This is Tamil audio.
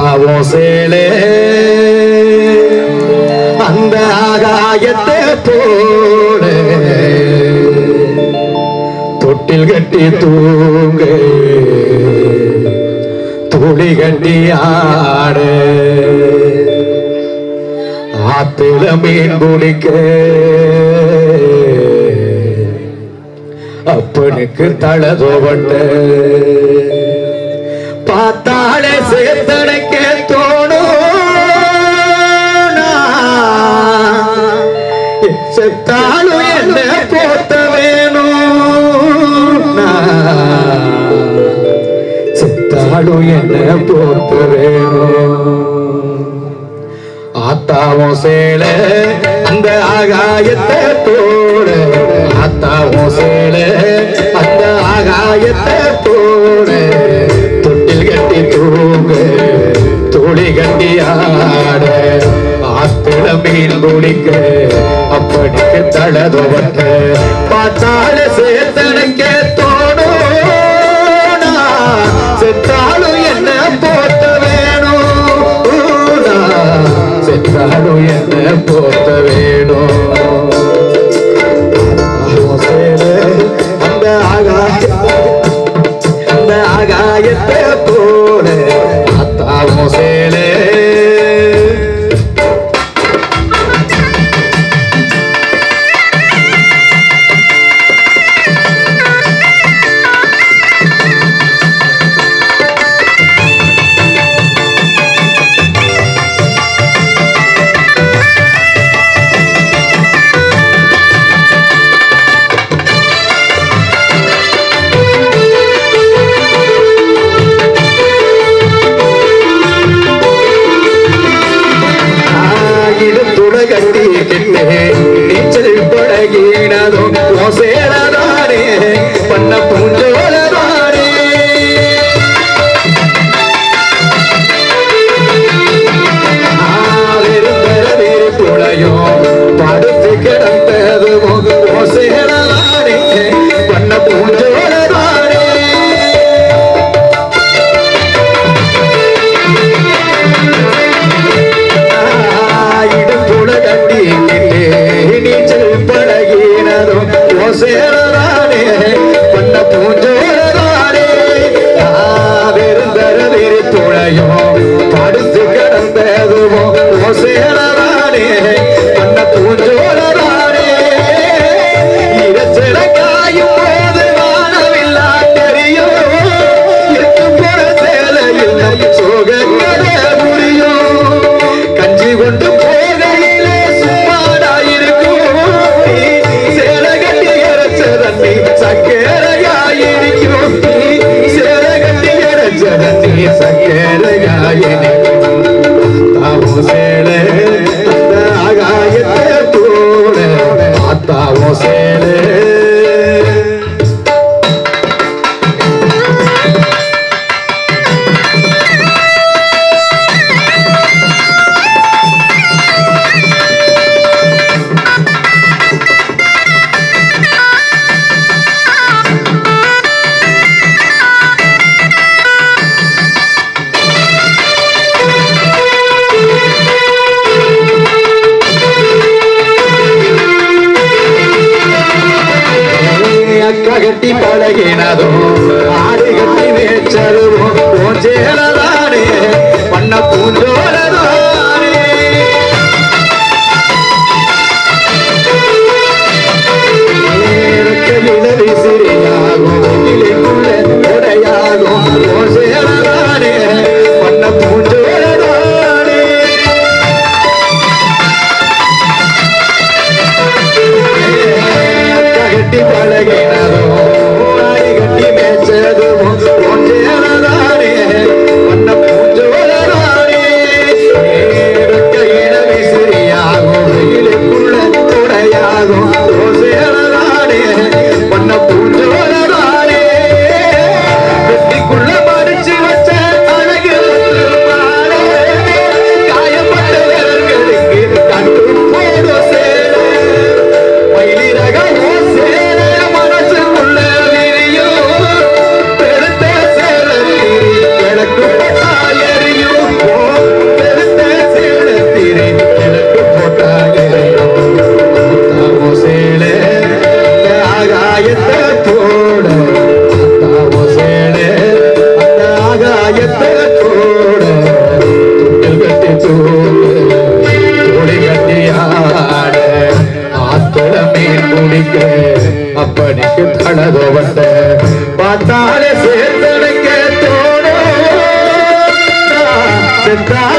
ஆத்தாவும் சேலே அந்த ஆகாயத்தை போல தொட்டில் கட்டி தூங்க துளி கட்டி ஆடு ஆத்துல மீன் பிடிக்க அப்பனுக்கு தளதோவட்ட பார்த்தாலே சேத்தனைக்க தோணும் நான் செத்தாலும் என்ன போத்த வேணும் நான் செத்தாலும் என்ன போத்த வேணும் ஆத்தாவும் சேல அந்த ஆகாயத்தை போட ஆத்தாவும் சேல அந்த ஆகாயத்தை போட தொட்டில் கட்டி தூங்க துளி கட்டி ஆட ஆத்திர மீன் குடிக்க அப்படிக்கு தளதொவட்ட பார்த்தால சேர்த்தனைக்க தோணும் நான் செத்தாலும் என்ன போத்த வேணும் நான் செத்தாலும் என்ன போத்த வேணும் சேரு, அந்த ஆகாய அந்த ஆகாயத்தை போல அத்தாவும் சேலே இடுத்துட கட்டி கிட்டே நீச்சல் பழகினதும் ஓசேலதானே பண்ண பூஞ்சோலதானே துளையும் படுத்து கிடந்தது ஓசேலதானே பண்ண பூஞ்சோலதானே இடுப்புல கட்டி நீச்சல் பழகினதும் ஓசேரதானே பண்ண பூஞ்சோரதானே வெறுந்தர வெறி துளையும் படுத்து கிடந்ததுமோ ஓசேரதானே பண்ண பூஞ்சோரதானே இரைச்சல காயும் போது வானவில்லா தெரியும் எட்டும் புற சேலையில் நம் சோகங்களே புரியும் கஞ்சி கொண்டு போகையிலே சும்மாடாயிருக்கும் சேல கட்டி இறைச்ச தண்ணி சக்கரையாயிருக்கும் சேல கட்டி இறைச்ச தண்ணி சக்கரையாயிருக்கும் தாவும் சேலை அந்த ஆகாயத்தை போல ஆத்தாவும் சேலை அக்கா கட்டி பழகினதும் ஆடு கட்டி மேய்ச்சதும் பூஞ்சேலதானே பண்ண பூஞ்சோலதானே கையில விசிறியாகும் இலைக்குள்ள உடையாகும் பூஞ்சேலதானே பண்ண பூஞ்சோலதானே கட்டி பழகினதும் ஆடி கட்டி மேய்ச்சதும் ஒன்றேனதானே அழகோவத்த பார்த்தாலே சேர்ந்தனைக்க தோணும் நான் செத்தாலும்